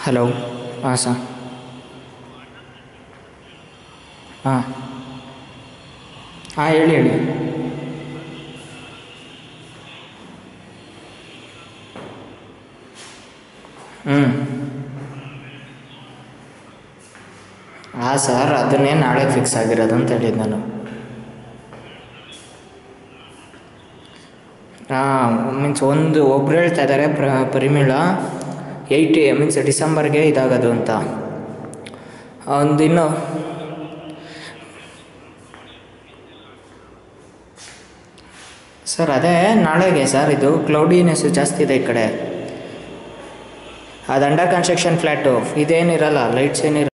hello ಹಾಂ sir ಹಾಂ ಹಾಂ ಹೇಳಿ ಹೇಳಿ ಹ್ಞೂ ಹಾಂ ಸರ್ ಅದನ್ನೇ ನಾಳೆ ಫಿಕ್ಸ್ ಆಗಿರೋದು ಅಂತ ಹೇಳಿದ್ದು ನಾನು ಹಾಂ ಮೀನ್ಸ್ ಒಂದು ಒಬ್ರು ಹೇಳ್ತಾ ಇದ್ದಾರೆ ಪ್ರ ಪರಿಮಳ ಏಯ್ಟಿ ಮೀನ್ಸ್ ಡಿಸೆಂಬರ್ಗೆ ಇದಾಗೋದು ಅಂತ ಒಂದು ಇನ್ನು ಸರ್ ಅದೇ ನಾಳೆಗೆ ಸರ್ ಇದು ಕ್ಲೌಡಿನೆಸ್ ಜಾಸ್ತಿ ಇದೆ ಈ ಕಡೆ ಅದು ಅಂಡರ್ ಕನ್ಸ್ಟ್ರಕ್ಷನ್ ಫ್ಲ್ಯಾಟು ಇದೇನಿರಲ್ಲ ಲೈಟ್ಸ್ ಏನಿರಲ್ಲ